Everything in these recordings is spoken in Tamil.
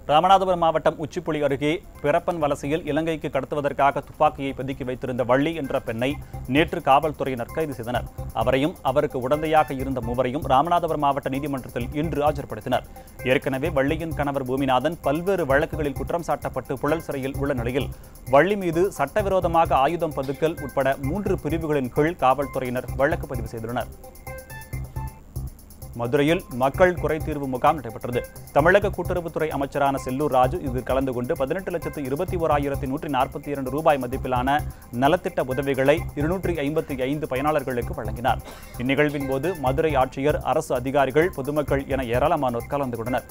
ராமநாதபுரம் மாவட்டம் உச்சிப்புலி அருகே பிறப்பன் வலசையில் இலங்கைக்கு கடத்துவதற்காக துப்பாக்கியை பதுக்கி வைத்திருந்த வள்ளி என்ற பெண்ணை நேற்று காவல்துறையினர் கைது செய்தனர் அவரையும் அவருக்கு உடந்தையாக இருந்த மூவரையும் ராமநாதபுரம் மாவட்ட நீதிமன்றத்தில் இன்று ஆஜர்படுத்தினர் ஏற்கனவே வள்ளியின் கணவர் பூமிநாதன் பல்வேறு வழக்குகளில் குற்றம் சாட்டப்பட்டு புழல் சிறையில் உள்ள நிலையில் வள்ளி மீது சட்டவிரோதமாக ஆயுதம் பதுக்கல் உட்பட மூன்று பிரிவுகளின் கீழ் காவல்துறையினர் வழக்கு பதிவு செய்துள்ளனர் மதுரையில் மக்கள் குறைதீர்வு முகாம் நடைபெற்றது தமிழக கூட்டுறவுத்துறை அமைச்சரான செல்லூர் ராஜு இதில் கலந்து கொண்டு பதினெட்டு லட்சத்து இருபத்தி ஓராயிரத்தி நூற்றி நாற்பத்தி இரண்டு ரூபாய் மதிப்பிலான நலத்திட்ட உதவிகளை இருநூற்றி ஐம்பத்தி ஐந்து பயனாளர்களுக்கு வழங்கினார் இந்நிகழ்வின் போது மதுரை ஆட்சியர் அரசு அதிகாரிகள் பொதுமக்கள் என ஏராளமானோர் கலந்து கொண்டனர்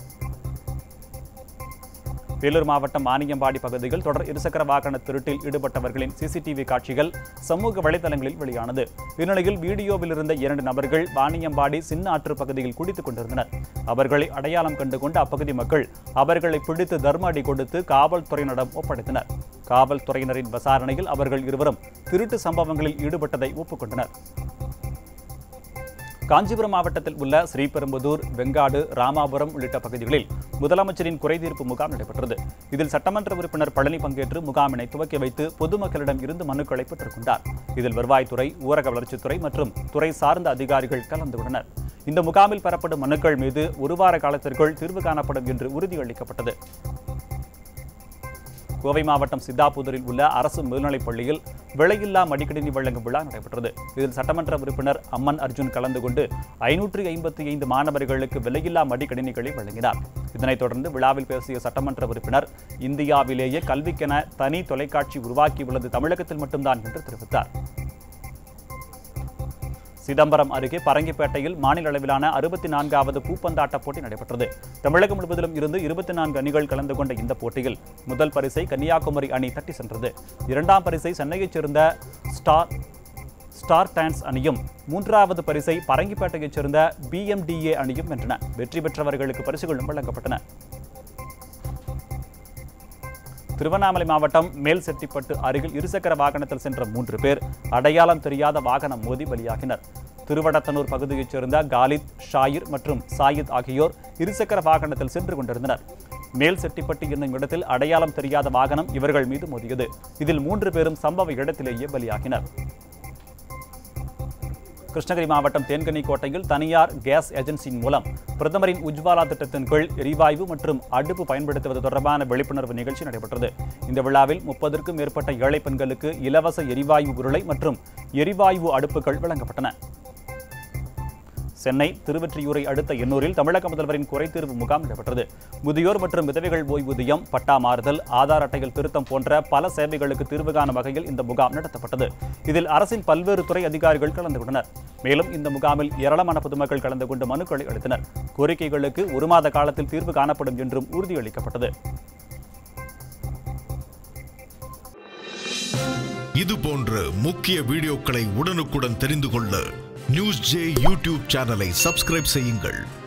வேலூர் மாவட்டம் மானியம்பாடி பகுதியில் தொடர் இருசக்கர வாகன திருட்டில் ஈடுபட்டவர்களின் சிசிடிவி காட்சிகள் சமூக வலைதளங்களில் வெளியானது இந்நிலையில் வீடியோவில் இருந்த இரண்டு நபர்கள் வாணியம்பாடி சின்ன ஆற்று பகுதியில் குடித்துக் கொண்டிருந்தனர் அவர்களை அடையாளம் கண்டு கொண்ட அப்பகுதி மக்கள் அவர்களை பிடித்து தர்ம அடி கொடுத்து காவல்துறையினரிடம் ஒப்படைத்தனர் காவல்துறையினரின் விசாரணையில் அவர்கள் இருவரும் திருட்டு சம்பவங்களில் ஈடுபட்டதை ஒப்புக்கொண்டனர் காஞ்சிபுரம் மாவட்டத்தில் உள்ள ஸ்ரீபெரும்புதூர் வெங்காடு ராமாபுரம் உள்ளிட்ட பகுதிகளில் முதலமைச்சரின் குறைதீர்ப்பு முகாம் நடைபெற்றது இதில் சட்டமன்ற உறுப்பினர் பழனி பங்கேற்று முகாமினை துவக்கி வைத்து பொதுமக்களிடம் இருந்து மனுக்களை பெற்றுக்கொண்டார் இதில் வருவாய்த்துறை ஊரக வளர்ச்சித்துறை மற்றும் துறை சார்ந்த அதிகாரிகள் கலந்து கொண்டனர் இந்த முகாமில் பெறப்படும் மனுக்கள் மீது ஒரு வார காலத்திற்குள் தீர்வு காணப்படும் என்று உறுதியளிக்கப்பட்டது கோவை மாவட்டம் சித்தாபுதூரில் உள்ள அரசு மேல்நிலைப் பள்ளியில் விலையில்லா மடிக்கணினி வழங்கும் விழா நடைபெற்றது இதில் சட்டமன்ற உறுப்பினர் அம்மன் அர்ஜுன் கலந்து கொண்டு ஐநூற்றி ஐம்பத்தி ஐந்து மாணவர்களுக்கு விலையில்லா மடிக்கணினிகளை வழங்கினார் இதனைத் தொடர்ந்து விழாவில் பேசிய சட்டமன்ற உறுப்பினர் இந்தியாவிலேயே கல்விக்கென தனி தொலைக்காட்சி உருவாக்கியுள்ளது தமிழகத்தில் மட்டும்தான் என்று தெரிவித்தார் சிதம்பரம் அருகே பரங்கிப்பேட்டையில் மாநில அளவிலான அறுபத்தி நான்காவது பூப்பந்தாட்ட போட்டி நடைபெற்றது தமிழகம் முழுவதிலும் இருந்து இருபத்தி நான்கு அணிகள் கலந்து கொண்ட இந்த போட்டியில் முதல் பரிசை கன்னியாகுமரி அணி தட்டி சென்றது இரண்டாம் பரிசை சென்னையைச் சேர்ந்த ஸ்டார் ஸ்டார் டான்ஸ் அணியும் மூன்றாவது பரிசை பரங்கிப்பேட்டையைச் சேர்ந்த பிஎம்டிஏ அணியும் வென்றன வெற்றி பெற்றவர்களுக்கு பரிசுகளும் வழங்கப்பட்டன திருவண்ணாமலை மாவட்டம் மேல் செட்டிப்பட்டு அருகில் இருசக்கர வாகனத்தில் சென்ற மூன்று பேர் அடையாளம் தெரியாத வாகனம் மோதி பலியாகினர் திருவடத்தனூர் பகுதியைச் சேர்ந்த காலித் ஷாயிர் மற்றும் சாயித் ஆகியோர் இருசக்கர வாகனத்தில் சென்று கொண்டிருந்தனர் மேல் செட்டிப்பட்டி என்னும் இடத்தில் அடையாளம் தெரியாத வாகனம் இவர்கள் மீது மோதியது இதில் மூன்று பேரும் சம்பவ இடத்திலேயே பலியாகினர் கிருஷ்ணகிரி மாவட்டம் தேன்கனி கோட்டையில் தனியார் கேஸ் ஏஜென்சியின் மூலம் பிரதமரின் உஜ்வாலா திட்டத்தின் கீழ் எரிவாயு மற்றும் அடுப்பு பயன்படுத்துவது தொடர்பான விழிப்புணர்வு நிகழ்ச்சி நடைபெற்றது இந்த விழாவில் முப்பதற்கும் மேற்பட்ட ஏழை பெண்களுக்கு இலவச எரிவாயு உருளை மற்றும் எரிவாயு அடுப்புகள் வழங்கப்பட்டன சென்னை திருவெற்றியூரை அடுத்த எண்ணூரில் தமிழக முதல்வரின் குறைதீர்வு முகாம் நடைபெற்றது முதியோர் மற்றும் விதவைகள் ஓய்வூதியம் பட்டா மாறுதல் ஆதார் அட்டைகள் திருத்தம் போன்ற பல சேவைகளுக்கு தீர்வு காணும் வகையில் இந்த முகாம் நடத்தப்பட்டது இதில் அரசின் பல்வேறு துறை அதிகாரிகள் கலந்து கொண்டனர் மேலும் இந்த முகாமில் ஏராளமான பொதுமக்கள் கலந்து கொண்டு மனுக்களை அளித்தனர் கோரிக்கைகளுக்கு ஒரு மாத காலத்தில் தீர்வு காணப்படும் என்றும் உறுதியளிக்கப்பட்டது இது போன்ற முக்கிய வீடியோக்களை உடனுக்குடன் தெரிந்து கொள்ள நியூஸ் ஜே யூடியூப் சேனலை சப்ஸ்கிரைப் செய்யுங்கள்